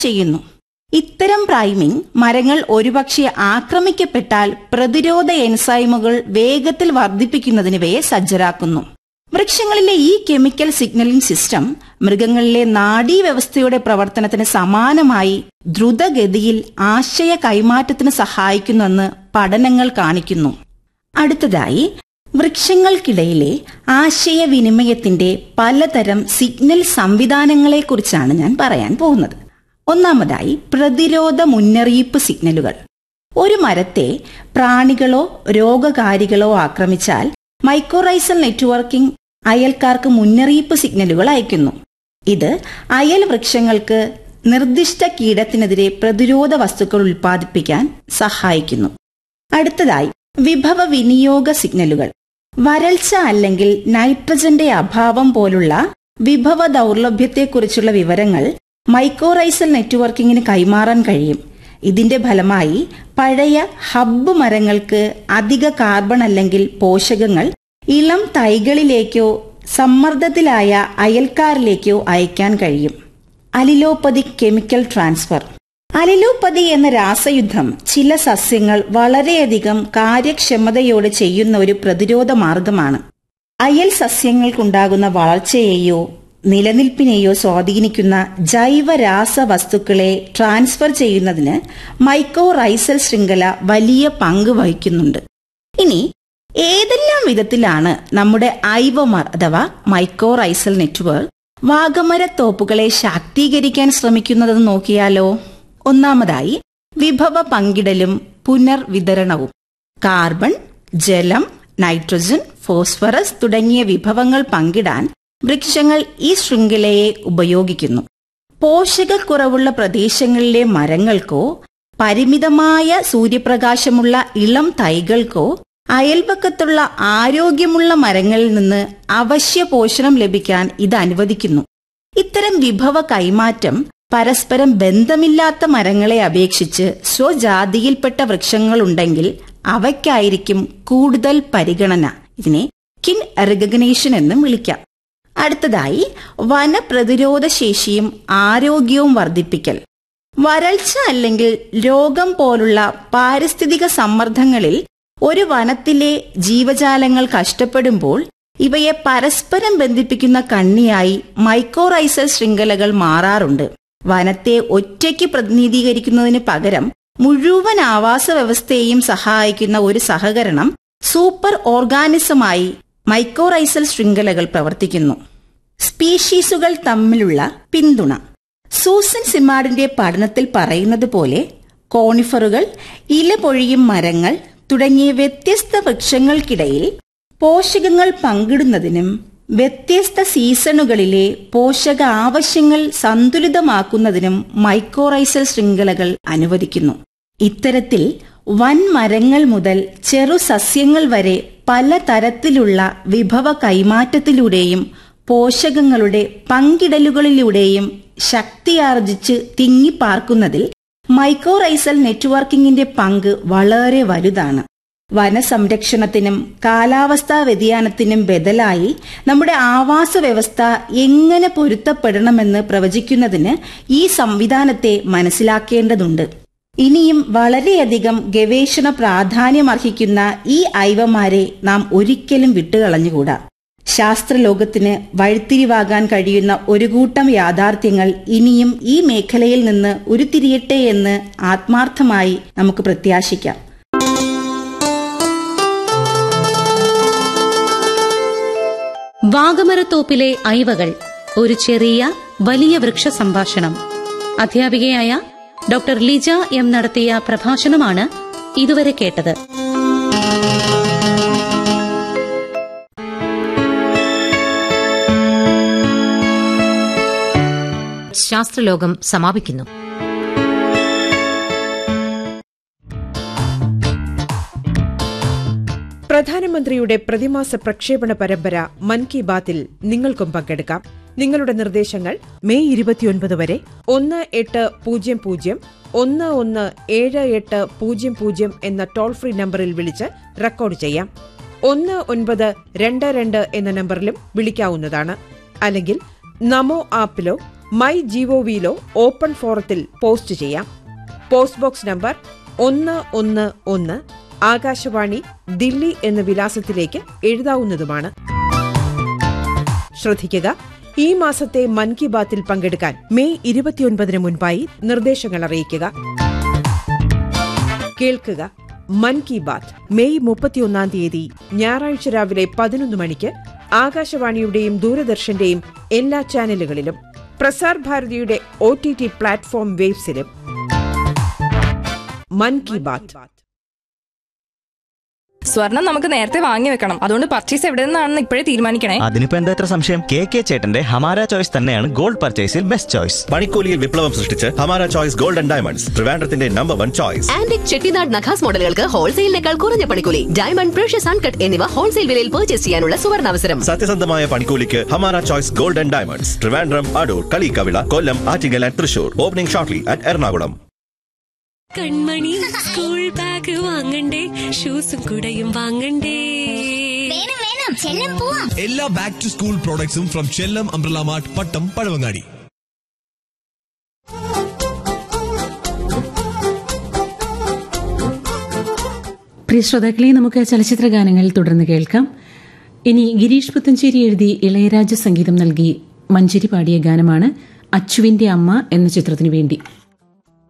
ചെയ്യുന്നു ഇത്തരം പ്രൈമിംഗ് മരങ്ങൾ ഒരുപക്ഷെ ആക്രമിക്കപ്പെട്ടാൽ പ്രതിരോധ എൻസൈമുകൾ വേഗത്തിൽ വർദ്ധിപ്പിക്കുന്നതിന് ഇവയെ സജ്ജരാക്കുന്നു വൃക്ഷങ്ങളിലെ ഈ കെമിക്കൽ സിഗ്നലിംഗ് സിസ്റ്റം മൃഗങ്ങളിലെ നാഡീവ്യവസ്ഥയുടെ പ്രവർത്തനത്തിന് സമാനമായി ദ്രുതഗതിയിൽ ആശയ കൈമാറ്റത്തിന് സഹായിക്കുന്നുവെന്ന് പഠനങ്ങൾ കാണിക്കുന്നു അടുത്തതായി വൃക്ഷങ്ങൾക്കിടയിലെ ആശയവിനിമയത്തിന്റെ പലതരം സിഗ്നൽ സംവിധാനങ്ങളെക്കുറിച്ചാണ് ഞാൻ പറയാൻ പോകുന്നത് ഒന്നാമതായി പ്രതിരോധ മുന്നറിയിപ്പ് സിഗ്നലുകൾ ഒരു മരത്തെ പ്രാണികളോ രോഗകാരികളോ ആക്രമിച്ചാൽ മൈക്രോറൈസൽ നെറ്റ്വർക്കിംഗ് അയൽക്കാർക്ക് മുന്നറിയിപ്പ് സിഗ്നലുകൾ അയക്കുന്നു ഇത് അയൽ വൃക്ഷങ്ങൾക്ക് നിർദ്ദിഷ്ട കീടത്തിനെതിരെ പ്രതിരോധ വസ്തുക്കൾ ഉൽപ്പാദിപ്പിക്കാൻ സഹായിക്കുന്നു അടുത്തതായി വിഭവ വിനിയോഗ സിഗ്നലുകൾ വരൾച്ച അല്ലെങ്കിൽ നൈട്രജന്റെ അഭാവം പോലുള്ള വിഭവ ദൗർലഭ്യത്തെക്കുറിച്ചുള്ള വിവരങ്ങൾ മൈക്രോറൈസൽ നെറ്റ്വർക്കിങ്ങിന് കൈമാറാൻ കഴിയും ഇതിന്റെ ഫലമായി പഴയ ഹബ്ബ് മരങ്ങൾക്ക് അധിക കാർബൺ അല്ലെങ്കിൽ പോഷകങ്ങൾ ഇളം തൈകളിലേക്കോ സമ്മർദ്ദത്തിലായ അയൽക്കാരിലേക്കോ അയക്കാൻ കഴിയും അലിലോപ്പതിക് കെമിക്കൽ ട്രാൻസ്ഫർ അലിലോപ്പതി എന്ന രാസയുദ്ധം ചില സസ്യങ്ങൾ വളരെയധികം കാര്യക്ഷമതയോടെ ചെയ്യുന്ന ഒരു പ്രതിരോധ മാർഗമാണ് അയൽ സസ്യങ്ങൾക്കുണ്ടാകുന്ന വളർച്ചയെയോ നിലനിൽപ്പിനെയോ സ്വാധീനിക്കുന്ന ജൈവ രാസവസ്തുക്കളെ ട്രാൻസ്ഫർ ചെയ്യുന്നതിന് മൈക്രോറൈസൽ ശൃംഖല വലിയ പങ്ക് വഹിക്കുന്നുണ്ട് ഇനി ഏതെല്ലാം വിധത്തിലാണ് നമ്മുടെ ഐവമാർ അഥവാ മൈക്രോറൈസൽ നെറ്റ്വർക്ക് വാഗമരത്തോപ്പുകളെ ശാക്തീകരിക്കാൻ ശ്രമിക്കുന്നതെന്ന് നോക്കിയാലോ ഒന്നാമതായി വിഭവ പങ്കിടലും പുനർവിതരണവും കാർബൺ ജലം നൈട്രജൻ ഫോസ്ഫറസ് തുടങ്ങിയ വിഭവങ്ങൾ പങ്കിടാൻ വൃക്ഷങ്ങൾ ഈ ശൃംഖലയെ ഉപയോഗിക്കുന്നു പോഷകക്കുറവുള്ള പ്രദേശങ്ങളിലെ മരങ്ങൾക്കോ പരിമിതമായ സൂര്യപ്രകാശമുള്ള ഇളം തൈകൾക്കോ അയൽപക്കത്തുള്ള ആരോഗ്യമുള്ള മരങ്ങളിൽ നിന്ന് അവശ്യ പോഷണം ലഭിക്കാൻ ഇത് അനുവദിക്കുന്നു ഇത്തരം വിഭവ കൈമാറ്റം പരസ്പരം ബന്ധമില്ലാത്ത മരങ്ങളെ അപേക്ഷിച്ച് സ്വജാതിയിൽപ്പെട്ട വൃക്ഷങ്ങളുണ്ടെങ്കിൽ അവയ്ക്കായിരിക്കും കൂടുതൽ പരിഗണന ഇതിനെ കിൻ റെക്കഗ്നേഷൻ എന്നും വിളിക്കാം അടുത്തതായി വനപ്രതിരോധ ശേഷിയും ആരോഗ്യവും വർദ്ധിപ്പിക്കൽ വരൾച്ച അല്ലെങ്കിൽ രോഗം പോലുള്ള പാരിസ്ഥിതിക സമ്മർദ്ദങ്ങളിൽ ഒരു വനത്തിലെ ജീവജാലങ്ങൾ കഷ്ടപ്പെടുമ്പോൾ ഇവയെ പരസ്പരം ബന്ധിപ്പിക്കുന്ന കണ്ണിയായി മൈക്രോറൈസൽ ശൃംഖലകൾ മാറാറുണ്ട് വനത്തെ ഒറ്റയ്ക്ക് പ്രതിനിധീകരിക്കുന്നതിന് പകരം മുഴുവൻ ആവാസ വ്യവസ്ഥയെയും സഹായിക്കുന്ന ഒരു സഹകരണം സൂപ്പർ ഓർഗാനിസമായി മൈക്രോറൈസൽ ശൃംഖലകൾ പ്രവർത്തിക്കുന്നു സ്പീഷീസുകൾ തമ്മിലുള്ള പിന്തുണ സൂസൻ സിമാഡിന്റെ പഠനത്തിൽ പറയുന്നത് പോലെ കോണിഫറുകൾ ഇല പൊഴിയും മരങ്ങൾ തുടങ്ങിയ വ്യത്യസ്ത വൃക്ഷങ്ങൾക്കിടയിൽ പോഷകങ്ങൾ പങ്കിടുന്നതിനും വ്യത്യസ്ത സീസണുകളിലെ പോഷക ആവശ്യങ്ങൾ സന്തുലിതമാക്കുന്നതിനും മൈക്രോറൈസൽ ശൃംഖലകൾ അനുവദിക്കുന്നു ഇത്തരത്തിൽ വൻ മരങ്ങൾ മുതൽ ചെറു സസ്യങ്ങൾ വരെ പലതരത്തിലുള്ള വിഭവ കൈമാറ്റത്തിലൂടെയും പോഷകങ്ങളുടെ പങ്കിടലുകളിലൂടെയും ശക്തിയാർജിച്ച് തിങ്ങിപ്പാർക്കുന്നതിൽ മൈക്രോറൈസൽ നെറ്റ്വർക്കിംഗിന്റെ പങ്ക് വളരെ വലുതാണ് വനസംരക്ഷണത്തിനും കാലാവസ്ഥാ വ്യതിയാനത്തിനും ബദലായി നമ്മുടെ ആവാസ വ്യവസ്ഥ എങ്ങനെ പൊരുത്തപ്പെടണമെന്ന് പ്രവചിക്കുന്നതിന് ഈ സംവിധാനത്തെ മനസ്സിലാക്കേണ്ടതുണ്ട് ഇനിയും വളരെയധികം ഗവേഷണ പ്രാധാന്യമർഹിക്കുന്ന ഈ ഐവമാരെ നാം ഒരിക്കലും വിട്ടുകളഞ്ഞുകൂടാ ശാസ്ത്രലോകത്തിന് വഴിത്തിരിവാകാൻ കഴിയുന്ന ഒരു കൂട്ടം യാഥാർത്ഥ്യങ്ങൾ ഇനിയും ഈ മേഖലയിൽ നിന്ന് ഉരുത്തിരിയട്ടെ എന്ന് ആത്മാർത്ഥമായി നമുക്ക് പ്രത്യാശിക്കാം വാഗമരത്തോപ്പിലെ ഐവകൾ ഒരു ചെറിയ വലിയ വൃക്ഷ സംഭാഷണം അധ്യാപികയായ ഡോക്ടർ ലിജ എം നടത്തിയ പ്രഭാഷണമാണ് ഇതുവരെ കേട്ടത് ശാസ്ത്രലോകം സമാപിക്കുന്നു പ്രധാനമന്ത്രിയുടെ പ്രതിമാസ പ്രക്ഷേപണ പരമ്പര മൻ കി ബാത്തിൽ നിങ്ങൾക്കും പങ്കെടുക്കാം നിങ്ങളുടെ നിർദ്ദേശങ്ങൾ മെയ് ഇരുപത്തിയൊൻപത് വരെ ഒന്ന് എട്ട് പൂജ്യം പൂജ്യം ഒന്ന് ഒന്ന് ഏഴ് എട്ട് പൂജ്യം പൂജ്യം എന്ന ടോൾ ഫ്രീ നമ്പറിൽ വിളിച്ച് റെക്കോർഡ് ചെയ്യാം ഒന്ന് ഒൻപത് രണ്ട് രണ്ട് എന്ന നമ്പറിലും വിളിക്കാവുന്നതാണ് അല്ലെങ്കിൽ നമോ ആപ്പിലോ മൈ ജിഒവിയിലോ ഓപ്പൺ ഫോറത്തിൽ പോസ്റ്റ് ചെയ്യാം പോസ്റ്റ് ബോക്സ് നമ്പർ ഒന്ന് ഒന്ന് ഒന്ന് ആകാശവാണി ദില്ലി എന്ന വിലാസത്തിലേക്ക് എഴുതാവുന്നതുമാണ് ശ്രദ്ധിക്കുക ഈ മാസത്തെ മൻ കി ബാത്തിൽ പങ്കെടുക്കാൻ മെയ് ഇരുപത്തിയൊൻപതിന് മുൻപായി നിർദ്ദേശങ്ങൾ അറിയിക്കുക കേൾക്കുക മൻ കി ബാത്ത് മെയ് മുപ്പത്തിയൊന്നാം തീയതി ഞായറാഴ്ച രാവിലെ പതിനൊന്ന് മണിക്ക് ആകാശവാണിയുടെയും ദൂരദർശന്റെയും എല്ലാ ചാനലുകളിലും പ്രസാർ ഭാരതിയുടെ ഒ ടി ടി പ്ലാറ്റ്ഫോം വേബ്സിലും മൻ കി ബാത്ത് സ്വർണം നമുക്ക് നേരത്തെ വാങ്ങി വെക്കണം അതുകൊണ്ട് പർച്ചേസ് എവിടെ നിന്നാണെന്ന് ഇപ്പോഴേ തീരുമാനിക്കണേ അതിനിപ്പോ എന്താ ഇത്ര സംശയം കെ കെ ചേട്ടന്റെ ഹമാര ചോയ്സ് തന്നെയാണ് ഗോൾഡ് പർച്ചേസിൽ ബെസ്റ്റ് ചോയ്സ് പണിക്കൂലിയിൽ വിപ്ലവം സൃഷ്ടിച്ച് Hamara choice gold and diamonds ട്രിവാൻഡ്രത്തിന്റെ number one choice antique Chettinad Nakhas മോഡലുകൾക്ക് ഹോൾസെയിലിനേക്കാൾ കുറഞ്ഞ പണിക്കൂലി ഡയമണ്ട് പ്രഷ്യസ് അൺകട്ട് എന്നിവ ഹോൾസെയിൽ വിലയിൽ പർച്ചേസ് ചെയ്യാനുള്ള സുവർണാവസരം സത്യസന്ധമായ പണിക്കൂലിക്ക് Hamara choice gold and diamonds Trivandrum Adoor Kaliyakkavilai Kollam Attingal and Thrissur opening shortly at Ernakulam കൺമണി സ്കൂൾ ബാഗ് വാങ്ങണ്ടേ ഷൂസും കുടയും വാങ്ങണ്ടേ വേണം വേണം ചെല്ലം പോവാം എല്ലാ ബാക്ക് ടു സ്കൂൾ പ്രോഡക്ട്സും from Chellam umbrella mart Pattom Pazhavangadi പ്രിയ ശ്രോതാക്കളെ നമുക്ക് ചലച്ചിത്ര ഗാനങ്ങൾ തുടർന്ന് കേൾക്കാം ഇനി ഗിരീഷ് പുത്തഞ്ചേരി എഴുതി ഇളയരാജ സംഗീതം നൽകി മഞ്ചേരി പാടിയ ഗാനമാണ് അച്ചുവിന്റെ അമ്മ എന്ന ചിത്രത്തിനു വേണ്ടി